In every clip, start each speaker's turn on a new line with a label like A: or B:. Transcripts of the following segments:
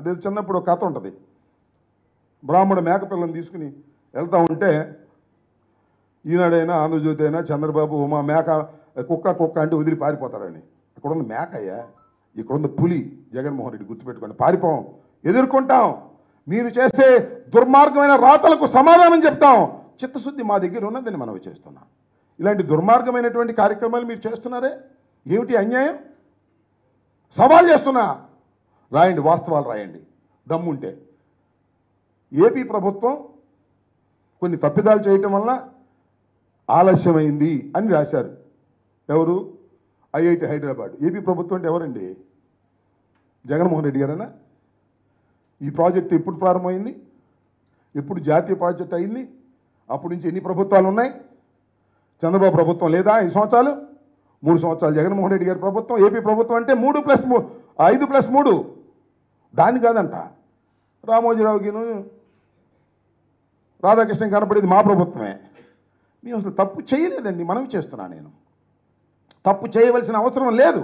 A: అదే చిన్నప్పుడు ఒక కథ ఉంటుంది బ్రాహ్మణ మేకపిల్లని తీసుకుని వెళ్తా ఉంటే ఈనాడైనా ఆంధ్రజ్యోతి అయినా చంద్రబాబు మా మేక కుక్క కుక్క అంటే వదిలి పారిపోతారని ఇక్కడ ఉంది మేక అయ్యా ఇక్కడ ఉంది పులి జగన్మోహన్ రెడ్డి గుర్తుపెట్టుకోండి పారిపోం ఎదుర్కొంటాం మీరు చేసే దుర్మార్గమైన రాతలకు సమాధానం చెప్తాం చిత్తశుద్ధి మా దగ్గర ఉన్నదని మనం చేస్తున్నాం ఇలాంటి దుర్మార్గమైనటువంటి కార్యక్రమాలు మీరు చేస్తున్నారే ఏమిటి అన్యాయం సవాల్ చేస్తున్నా రాయండి వాస్తవాలు రాయండి దమ్ముంటే ఏపీ ప్రభుత్వం కొన్ని తప్పిదాలు చేయటం వల్ల ఆలస్యమైంది అని రాశారు ఎవరు ఐఐటి హైదరాబాద్ ఏపీ ప్రభుత్వం అంటే ఎవరండి జగన్మోహన్ రెడ్డి గారేనా ఈ ప్రాజెక్ట్ ఎప్పుడు ప్రారంభమైంది ఎప్పుడు జాతీయ ప్రాజెక్ట్ అయింది అప్పటి నుంచి ఎన్ని ప్రభుత్వాలు ఉన్నాయి చంద్రబాబు ప్రభుత్వం లేదా ఐదు సంవత్సరాలు మూడు సంవత్సరాలు జగన్మోహన్ రెడ్డి గారి ప్రభుత్వం ఏపీ ప్రభుత్వం అంటే మూడు ప్లస్ మూ ఐదు ప్లస్ మూడు దాన్ని కాదంట రామోజీరావుకిను రాధాకృష్ణ కనపడేది మా ప్రభుత్వమే మేము అసలు తప్పు చేయలేదండి మనవి చేస్తున్నా నేను తప్పు చేయవలసిన అవసరం లేదు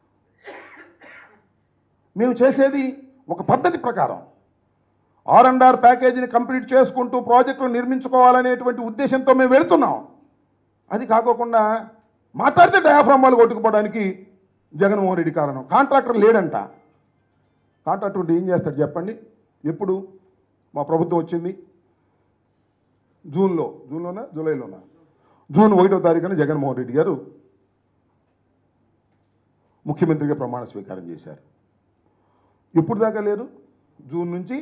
A: మేము చేసేది ఒక పద్ధతి ప్రకారం ఆర్ అండ్ ఆర్ ప్యాకేజీని కంప్లీట్ చేసుకుంటూ ప్రాజెక్టులు నిర్మించుకోవాలనేటువంటి ఉద్దేశంతో మేము వెళుతున్నాం అది కాకోకుండా మాట్లాడితే డయాఫ్రామ్ వాళ్ళు కొట్టుకుపోవడానికి జగన్మోహన్ రెడ్డి కారణం కాంట్రాక్టర్ లేడంట కాంట్రాక్టర్ ఉంటే ఏం చేస్తాడు చెప్పండి ఎప్పుడు మా ప్రభుత్వం వచ్చింది జూన్లో జూన్లోనా జూలైలోనా జూన్ ఒకటో తారీఖున జగన్మోహన్ రెడ్డి గారు ముఖ్యమంత్రిగా ప్రమాణ స్వీకారం చేశారు ఎప్పుడు దాకా లేరు జూన్ నుంచి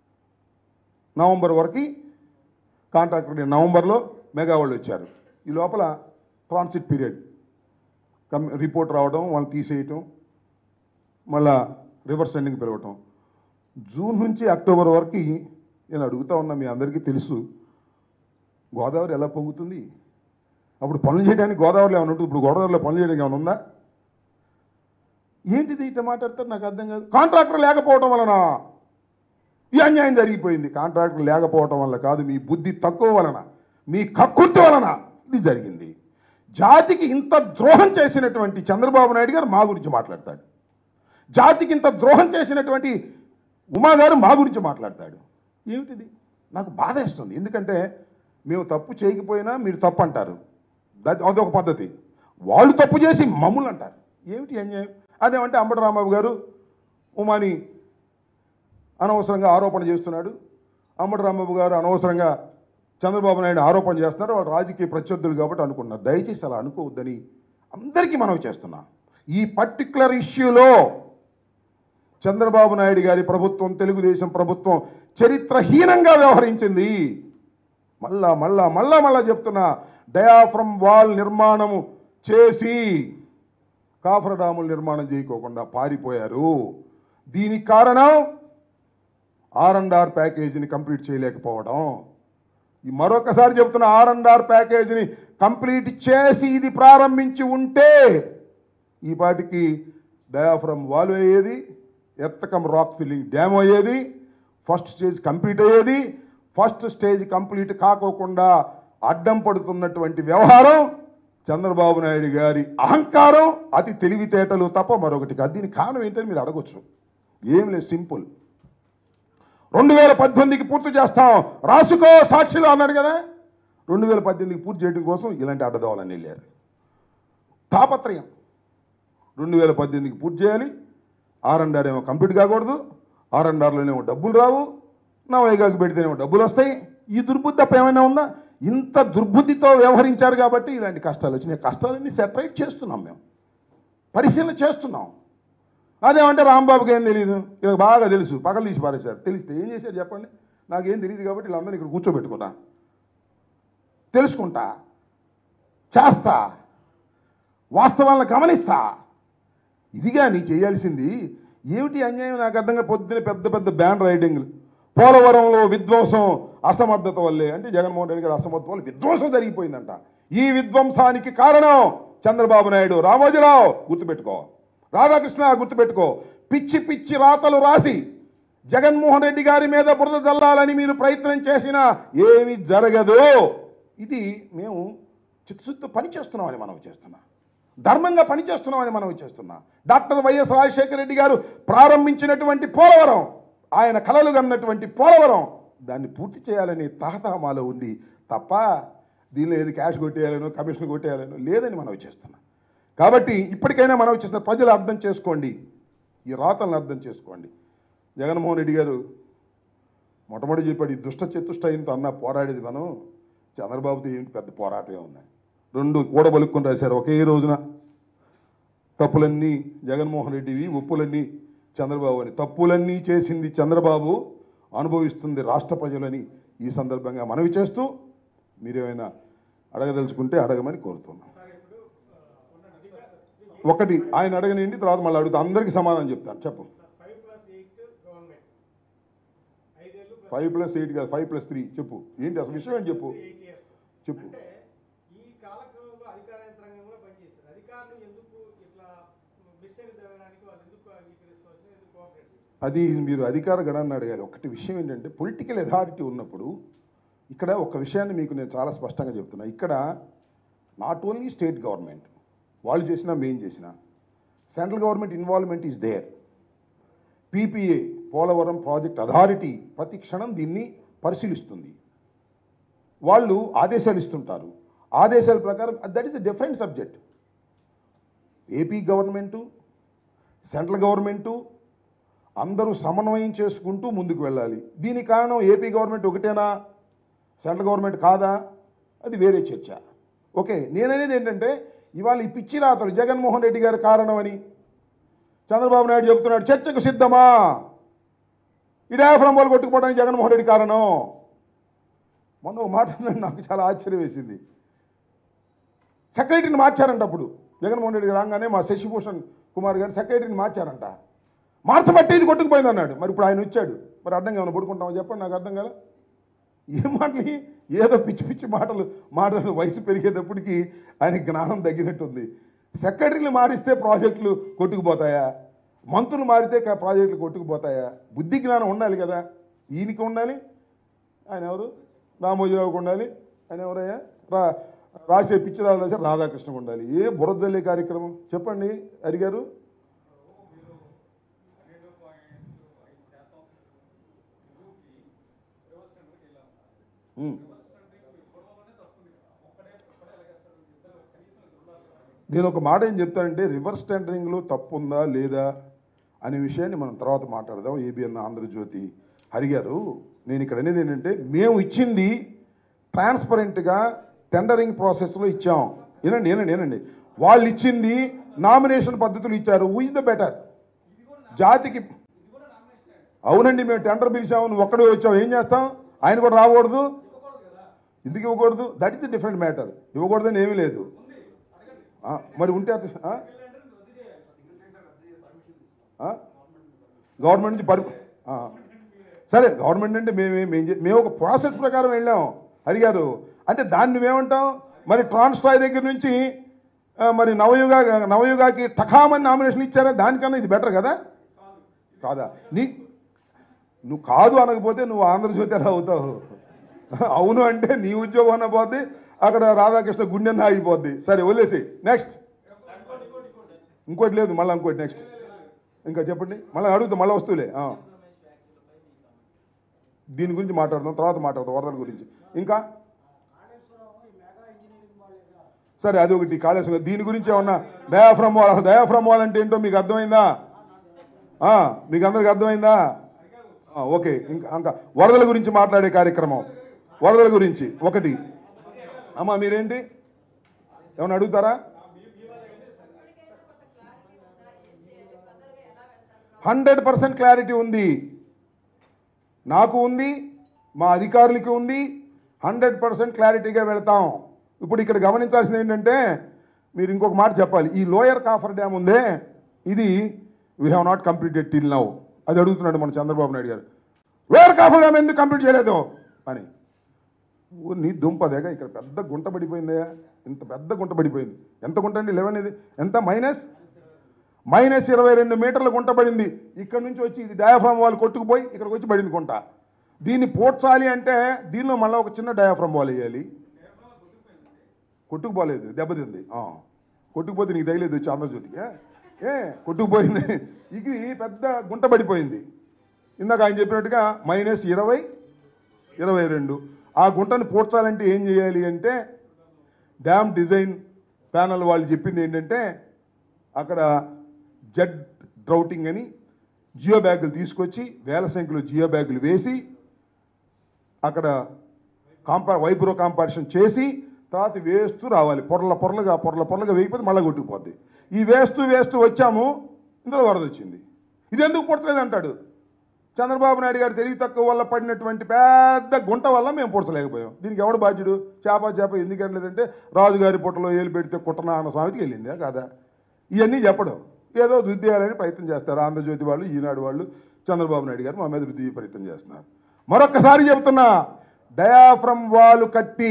A: నవంబర్ వరకు కాంట్రాక్టర్ నవంబర్లో మెగా వాళ్ళు వచ్చారు ఈ లోపల ట్రాన్సిట్ పీరియడ్ కమ్ రిపోర్ట్ రావడం వాళ్ళని తీసేయటం మళ్ళా రివర్స్ ఎండింగ్ పిలవటం జూన్ నుంచి అక్టోబర్ వరకు నేను అడుగుతా ఉన్నా మీ అందరికీ తెలుసు గోదావరి ఎలా పొంగుతుంది అప్పుడు పనులు చేయడానికి గోదావరిలో ఏమైనా ఉంటుంది ఇప్పుడు గోదావరిలో పనులు చేయడానికి ఏమైనా ఉందా ఏంటిది ఇట్లా మాట్లాడతారు నాకు అర్థం కాదు కాంట్రాక్టర్ లేకపోవటం వలన ఈ అన్యాయం జరిగిపోయింది కాంట్రాక్టర్ లేకపోవటం వల్ల కాదు మీ బుద్ధి తక్కువ వలన మీ కక్కుర్తి వలన ఇది జరిగింది జాతికి ఇంత ద్రోహం చేసినటువంటి చంద్రబాబు నాయుడు గారు మా గురించి మాట్లాడతాడు జాతికి ఇంత ద్రోహం చేసినటువంటి ఉమా గారు మా గురించి మాట్లాడతాడు ఏమిటిది నాకు బాధ వేస్తుంది ఎందుకంటే మేము తప్పు చేయకపోయినా మీరు తప్పు అంటారు దట్ అదొక పద్ధతి వాళ్ళు తప్పు చేసి మమ్మల్ని అంటారు ఏమిటి అన్యాయం అదేమంటే అంబటి రాంబాబు గారు ఉమాని అనవసరంగా ఆరోపణ చేస్తున్నాడు అంబటి రాంబాబు గారు అనవసరంగా చంద్రబాబు నాయుడు ఆరోపణ చేస్తున్నారు వాళ్ళు రాజకీయ ప్రత్యర్థులు కాబట్టి అనుకున్నారు దయచేసి అలా అనుకోవద్దని అందరికీ మనవి చేస్తున్నా ఈ పర్టికులర్ ఇష్యూలో చంద్రబాబు నాయుడు గారి ప్రభుత్వం తెలుగుదేశం ప్రభుత్వం చరిత్రహీనంగా వ్యవహరించింది మళ్ళా మళ్ళా మళ్ళా మళ్ళా చెప్తున్నా డయాఫ్రమ్ వాల్ నిర్మాణము చేసి కాఫర్ డాముల నిర్మాణం చేయకోకుండా పారిపోయారు దీనికి కారణం ఆర్ అండ్ ఆర్ ప్యాకేజీని కంప్లీట్ చేయలేకపోవడం ఈ మరొకసారి చెప్తున్న ఆర్ అండ్ ఆర్ ప్యాకేజీని కంప్లీట్ చేసి ఇది ప్రారంభించి ఉంటే ఈ పాటికి డయాఫ్రమ్ వాల్ అయ్యేది ఎత్తకం రాక్ ఫిల్లింగ్ డ్యామ్ అయ్యేది ఫస్ట్ స్టేజ్ కంప్లీట్ అయ్యేది ఫస్ట్ స్టేజ్ కంప్లీట్ కాకోకుండా అడ్డం పడుతున్నటువంటి వ్యవహారం చంద్రబాబు నాయుడు గారి అహంకారం అతి తెలివితేటలు తప్ప మరొకటి కాదు దీనికి కారణం ఏంటని మీరు అడగొచ్చు ఏం లేదు సింపుల్ రెండు వేల పద్దెనిమిదికి పూర్తి చేస్తాం రాసుకో సాక్షిలో అన్నాడు కదా రెండు వేల పద్దెనిమిదికి పూర్తి చేయడం కోసం ఇలాంటి అడ్డదోవాలని వెళ్ళారు తాపత్రయం రెండు వేల పద్దెనిమిదికి పూర్తి చేయాలి ఆర్ అండ్ ఆర్ ఏమో కంప్లీట్ కాకూడదు ఆర్ అండ్ ఆర్లోనేమో డబ్బులు రావు నా వైగాకి పెడితేనేమో డబ్బులు వస్తాయి ఈ దుర్బుద్ధి తప్ప ఏమైనా ఉందా ఇంత దుర్బుద్ధితో వ్యవహరించారు కాబట్టి ఇలాంటి కష్టాలు వచ్చినాయి కష్టాలన్నీ సెటరేట్ చేస్తున్నాం మేము పరిశీలన చేస్తున్నాం అదేమంటే రాంబాబుకి ఏం తెలియదు ఇలా బాగా తెలుసు పగలు తీసి పారేశారు తెలిస్తే ఏం చేశారు చెప్పండి నాకేం తెలియదు కాబట్టి వీళ్ళందరినీ ఇక్కడ కూర్చోబెట్టుకున్నా తెలుసుకుంటా చేస్తా వాస్తవాలను గమనిస్తా ఇదిగా నీ చేయాల్సింది ఏమిటి అన్యాయం నాకు అర్థంగా పొద్దున పెద్ద పెద్ద బ్యాన్ రైటింగ్లు పోలవరంలో విధ్వంసం అసమర్థత వల్లే అంటే జగన్మోహన్ రెడ్డి గారి అసమర్థత వల్ల విధ్వంసం జరిగిపోయిందంట ఈ విధ్వంసానికి కారణం చంద్రబాబు నాయుడు రామోజీరావు గుర్తుపెట్టుకో రాధాకృష్ణ గుర్తుపెట్టుకో పిచ్చి పిచ్చి రాతలు రాసి జగన్మోహన్ రెడ్డి గారి మీద బురద జల్లాలని మీరు ప్రయత్నం చేసినా ఏమి జరగదు ఇది మేము చిత్తశుద్ధి పని చేస్తున్నామని మనం చేస్తున్నాం ధర్మంగా పనిచేస్తున్నామని మనం చేస్తున్నాం డాక్టర్ వైఎస్ రాజశేఖర రెడ్డి గారు ప్రారంభించినటువంటి పోలవరం ఆయన కలలు కన్నటువంటి పోలవరం దాన్ని పూర్తి చేయాలని తహతహ మాలో ఉంది తప్ప దీనిలో ఏది క్యాష్ కొట్టేయాలనో కమిషన్ కొట్టేయాలనో లేదని మనం చేస్తున్నాం కాబట్టి ఇప్పటికైనా మనం చేస్తున్న ప్రజలు అర్థం చేసుకోండి ఈ రాతలను అర్థం చేసుకోండి జగన్మోహన్ రెడ్డి గారు మొట్టమొదటి చెప్పాడు ఈ దుష్ట చతుష్టయంతో అన్న పోరాడేది మనం చంద్రబాబుతో ఏంటి పెద్ద పోరాటమే ఉన్నాయి రెండు కూడబలుక్కుని రాశారు ఒకే రోజున తప్పులన్నీ జగన్మోహన్ రెడ్డివి ఒప్పులన్నీ చంద్రబాబు అని తప్పులన్నీ చేసింది చంద్రబాబు అనుభవిస్తుంది రాష్ట్ర ప్రజలని ఈ సందర్భంగా మనవి చేస్తూ మీరేమైనా అడగదలుచుకుంటే అడగమని కోరుతున్నాం ఒకటి ఆయన అడగనండి తర్వాత మళ్ళీ అడుగుతా అందరికీ సమాధానం చెప్తాను చెప్పు
B: ఫైవ్ ప్లస్ ఎయిట్ గవర్నమెంట్ ఐదేళ్ళు ప్లస్
A: ఫైవ్ ప్లస్ ఎయిట్ కాదు ఫైవ్ ప్లస్ త్రీ చెప్పు ఏంటి అసలు విషయం ఏంటి చెప్పు
B: ఎయిట్ ఇయర్స్
A: చెప్పు
B: అంటే ఈ కాలక్రమంలో అధికార యంత్రాంగం కూడా పనిచేస్తారు అధికారులు ఎందుకు ఇట్లా మిస్టేక్ జరగడానికి వాళ్ళు ఎందుకు అంగీకరిస్తారు ఎందుకు కోఆపరేట్ చేస్తారు
A: అది మీరు అధికార గణాన్ని అడగాలి ఒకటి విషయం ఏంటంటే పొలిటికల్ అథారిటీ ఉన్నప్పుడు ఇక్కడ ఒక విషయాన్ని మీకు నేను చాలా స్పష్టంగా చెప్తున్నా ఇక్కడ నాట్ ఓన్లీ స్టేట్ గవర్నమెంట్ వాళ్ళు చేసినా మేం చేసినా central government involvement is there PPA Polavaram project authority ప్రతి క్షణం దీన్ని పరిశీలిస్తుంది వాళ్ళు ఆదేశాలు ఇస్తుంటారు ఆదేశాల ప్రకారం that is a different subject AP government central government అందరూ సమన్వయం చేసుకుంటూ ముందుకు వెళ్ళాలి దీనికి కారణం ఏపీ గవర్నమెంట్ ఒకటేనా సెంట్రల్ గవర్నమెంట్ కాదా అది వేరే చర్చ ఓకే నేననేది ఏంటంటే ఇవాళ ఈ పిచ్చి రాతలు జగన్మోహన్ రెడ్డి గారి కారణమని చంద్రబాబు నాయుడు చెబుతున్నాడు చర్చకు సిద్ధమా ఈ డయాఫ్రమ్ వాళ్ళు కొట్టుకుపోవడానికి జగన్మోహన్ రెడ్డి కారణం మొన్న ఒక మాట అన్నాడు, నాకు చాలా ఆశ్చర్యం వేసింది సెక్రటరీని మార్చారంట అప్పుడు జగన్మోహన్ రెడ్డి రాగానే మా శశిభూషణ్ కుమార్ గారు సెక్రటరీని మార్చారంట మార్చబట్టి ఇది కొట్టుకుపోయింది అన్నాడు మరి ఇప్పుడు ఆయన వచ్చాడు మరి అర్థం కావాలి పడుకుంటామో చెప్పండి నాకు అర్థం కదా ఏ మాటలు ఇవి? ఏదో పిచ్చి పిచ్చి మాటలు మాటలు వయసు పెరిగేటప్పటికి ఆయన జ్ఞానం తగ్గినట్టుంది సెక్రటరీలు మారిస్తే ప్రాజెక్టులు కొట్టుకుపోతాయా మంత్రులు మారితే కా- ప్రాజెక్టులు కొట్టుకుపోతాయా బుద్ధి జ్ఞానం ఉండాలి కదా ఈయనకి ఉండాలి ఆయన ఎవరు రామోజీరావుకి ఉండాలి ఆయన ఎవరయ్యా రా రాసే పిచ్చి రాజు రాధాకృష్ణకు ఉండాలి ఏ బురదల్లే కార్యక్రమం చెప్పండి అడిగారు ఉమ్. నేను ఒక మాట ఏం చెప్తానంటే రివర్స్ టెండరింగ్లో తప్పు ఉందా లేదా అనే విషయాన్ని మనం తర్వాత మాట్లాడదాం ఏబిఎన్ ఆంధ్రజ్యోతి హరిగారు నేను ఇక్కడ అనేది ఏంటంటే మేము ఇచ్చింది ట్రాన్స్పరెంట్గా టెండరింగ్ ప్రాసెస్లో ఇచ్చాం ఏనండి ఏనండి ఏనండి వాళ్ళు ఇచ్చింది నామినేషన్ పద్ధతులు ఇచ్చారు విచ్ ద బెటర్ జాతికి అవునండి మేము టెండర్ పిలిచాము నువ్వు ఒక్కడే వచ్చావు ఏం చేస్తాం ఆయన కూడా రాకూడదు ఎందుకు ఇవ్వకూడదు that is the different matter ఇవ్వకూడదని ఏమీ లేదు ఆ, మరి ఉంటే అట్ట- ఆ? ఆ? గవర్నమెంట్ నుంచి పరి ఆ. సరే గవర్నమెంట్ అంటే మేము మేము చే- మేము ఒక ప్రాసెస్ ప్రకారం వెళ్ళాం అడిగారు అంటే దాన్ని నువ్వేమంటాం మరి ట్రాన్స్ట్రాయ్ దగ్గర నుంచి ఆ, మరి నవయుగ నవయుగాకి టకామని నామినేషన్ ఇచ్చారా దానికన్నా ఇది బెటర్ కదా కాదా నీ నువ్వు కాదు అనకపోతే నువ్వు ఆంధ్రజ్యోతి ఎలా అవుతావు అవును అంటే నీ ఉద్యోగం అన్న పోద్ది అక్కడ రాధాకృష్ణ గుండెన్న ఆగిపోద్ది సరే వదిలేసి నెక్స్ట్ ఇంకోటి లేదు మళ్ళీ ఇంకోటి నెక్స్ట్ ఇంకా చెప్పండి మళ్ళీ అడుగుతా మళ్ళీ వస్తువులే ఆ. దీని గురించి మాట్లాడదాం తర్వాత మాట్లాడదాం వరదల గురించి ఇంకా సరే అది ఒకటి కాళేశ్వరం దీని గురించి ఏమన్నా డయాఫ్రమ్ వాల్ డయాఫ్రమ్ వాల్ అంటే ఏంటో మీకు అర్థమైందా ఆ, మీకు అందరికి అర్థమైందా ఆ, ఓకే ఇంకా ఇంకా వరదల గురించి మాట్లాడే కార్యక్రమం వరదల గురించి ఒకటి అమ్మా మీరేంటి ఏమన్నా అడుగుతారా హండ్రెడ్ పర్సెంట్ క్లారిటీ ఉంది నాకు ఉంది మా అధికారులకి ఉంది హండ్రెడ్ పర్సెంట్ క్లారిటీగా వెళ్తాం ఇప్పుడు ఇక్కడ గమనించాల్సింది ఏంటంటే మీరు ఇంకొక మాట చెప్పాలి ఈ లోయర్ కాఫర్ డ్యామ్ ఉందే ఇది we have not completed till now అది అడుగుతున్నాడు మన Chandrababu Naidu garu lower coffer dam ఎందుకు కంప్లీట్ చేయలేదు అని ఓ నీ దుంపదేగ ఇక్కడ పెద్ద గుంట పడిపోయిందయ్యా ఇంత పెద్ద గుంట పడిపోయింది ఎంత గుంట అండి లెవెన్ ఇది ఎంత మైనస్ మైనస్ ఇరవై రెండు మీటర్ల గుంట పడింది ఇక్కడ నుంచి వచ్చి ఇది డయాఫ్రమ్ వాల్ కొట్టుకుపోయి ఇక్కడికి వచ్చి పడింది గుంట దీన్ని పోడ్చాలి అంటే దీనిలో మళ్ళీ ఒక చిన్న డయాఫ్రమ్ వాల్ వేయాలి కొట్టుకుపోలేదు దెబ్బతింది ఆ. కొట్టుకుపోతే నీకు తగిలేదు వచ్చి ఆంధ్రజ్యోతికి ఏ? ఏ కొట్టుకుపోయింది ఇది పెద్ద గుంట పడిపోయింది ఇందాక ఆయన చెప్పినట్టుగా మైనస్ ఇరవై ఇరవై రెండు ఆ గుంటను పూడ్చాలంటే ఏం చేయాలి అంటే డ్యామ్ డిజైన్ ప్యానల్ వాళ్ళు చెప్పింది ఏంటంటే అక్కడ జెడ్ డ్రౌటింగ్ అని జియో బ్యాగులు తీసుకొచ్చి వేల సంఖ్యలో జియో బ్యాగులు వేసి అక్కడ కాంపా వైబ్రో కాంపారిషన్ చేసి తర్వాత వేస్తూ రావాలి పొరల పొరలుగా పొరల పొరలుగా వేయకపోతే మళ్ళీ కొట్టుకుపోద్ది ఈ వేస్తూ వేస్తూ వచ్చాము ఇందులో వరద వచ్చింది ఇది ఎందుకు పుట్టలేదు అంటాడు చంద్రబాబు నాయుడు గారు తెలివి తక్కువ వల్ల పడినటువంటి పెద్ద గుంట వల్ల మేము పుడతలేకపోయాం దీనికి ఎవడు బాధ్యుడు చేప చేప ఎందుకు అనలేదంటే రాజుగారి పుట్టలో ఏలు పెడితే కుట్టనా అన్న సామెతకి వెళ్ళిందా కాదా ఇవన్నీ చెప్పడం ఏదో వృద్ధి చేయాలని ప్రయత్నం చేస్తారు ఆంధ్రజ్యోతి వాళ్ళు ఈనాడు వాళ్ళు చంద్రబాబు నాయుడు గారు మా మీద వృద్ధి చేయ ప్రయత్నం చేస్తున్నారు మరొక్కసారి చెప్తున్నా డయాఫ్రమ్ వాల్ కట్టి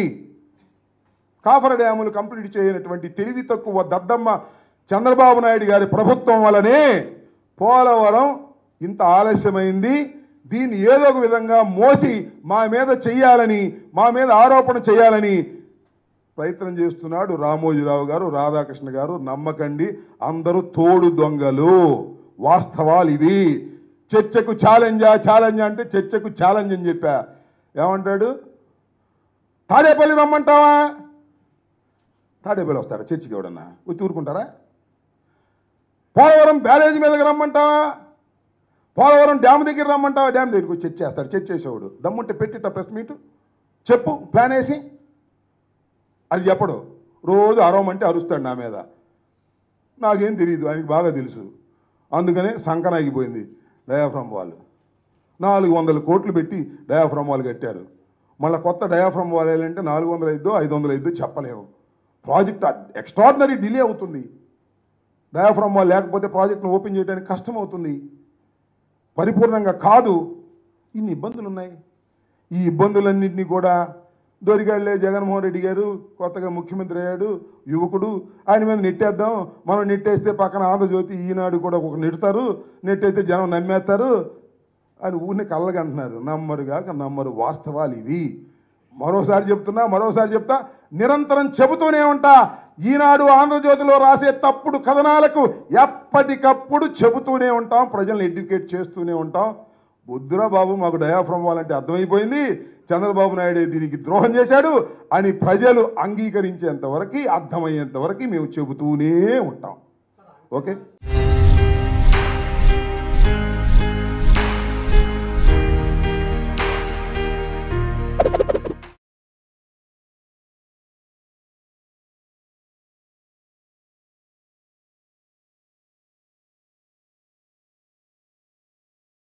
A: కాఫర్ డ్యాములు కంప్లీట్ చేయనటువంటి తెలివి తక్కువ దద్దమ్మ చంద్రబాబు నాయుడు గారి ప్రభుత్వం వలనే పోలవరం ఇంత ఆలస్యమైంది దీన్ని ఏదో ఒక విధంగా మోసి మా మీద చెయ్యాలని మా మీద ఆరోపణ చేయాలని ప్రయత్నం చేస్తున్నాడు రామోజీరావు గారు రాధాకృష్ణ గారు నమ్మకండి అందరూ తోడు దొంగలు వాస్తవాలు ఇవి చర్చకు ఛాలెంజా ఛాలెంజ్ అంటే చర్చకు ఛాలెంజ్ అని చెప్పా ఏమంటాడు తాడేపల్లి రమ్మంటావా తాడేపల్లి వస్తాడా చర్చికి ఎవడన్నా వచ్చి ఊరుకుంటారా పోలవరం బ్యారేజ్ మీదకి రమ్మంటావా పోలవరం డ్యామ్ దగ్గర రమ్మంటావా డ్యామ్ దగ్గరికి వచ్చి చర్చ చేస్తాడు చర్చ చేసేవాడు దమ్ముంటే పెట్టిట ప్రెస్ మీట్ చెప్పు ప్లాన్ వేసి అది చెప్పడు రోజు అరవమంటే అరుస్తాడు నా మీద నాకేం తెలియదు ఆయనకి బాగా తెలుసు అందుకనే సంకనాగిపోయింది డయాఫ్రమ్ వాళ్ళు నాలుగు వందల కోట్లు పెట్టి డయాఫ్రమ్ వాళ్ళు కట్టారు మళ్ళీ కొత్త డయాఫ్రమ్ వాళ్ళు వేయాలంటే నాలుగు వందలు ఐదో ఐదు వందలు ఐదో చెప్పలేము ప్రాజెక్ట్ ఎక్స్ట్రాడినరీ డిలే అవుతుంది డయాఫ్రమ్ వాళ్ళు లేకపోతే ప్రాజెక్ట్ను ఓపెన్ చేయడానికి కష్టం అవుతుంది పరిపూర్ణంగా కాదు ఇన్ని ఇబ్బందులు ఉన్నాయి ఈ ఇబ్బందులన్నింటినీ కూడా దొరికాళ్లే జగన్మోహన్ రెడ్డి గారు కొత్తగా ముఖ్యమంత్రి అయ్యాడు యువకుడు ఆయన మీద నెట్టేద్దాం మనం నెట్టేస్తే పక్కన ఆంధ్రజ్యోతి ఈనాడు కూడా ఒక నెడతారు నెట్టేస్తే జనం నమ్మేస్తారు అని ఊరిని కళ్ళగా అంటున్నారు నమ్మరుగాక నమ్మరు వాస్తవాలు ఇవి మరోసారి చెప్తున్నా మరోసారి చెప్తా నిరంతరం చెబుతూనే ఉంటా ఈనాడు ఆంధ్రజ్యోతిలో రాసే తప్పుడు కథనాలకు ఎప్పటికప్పుడు చెబుతూనే ఉంటాం ప్రజల్ని ఎడ్యుకేట్ చేస్తూనే ఉంటాం బుద్ధురా బాబు మాకు డయాఫ్రమ్ వాళ్ళంటే అర్థమైపోయింది చంద్రబాబు నాయుడు దీనికి ద్రోహం చేశాడు అని ప్రజలు అంగీకరించేంత వరకు అర్థమయ్యేంత వరకు మేము చెబుతూనే ఉంటాం ఓకే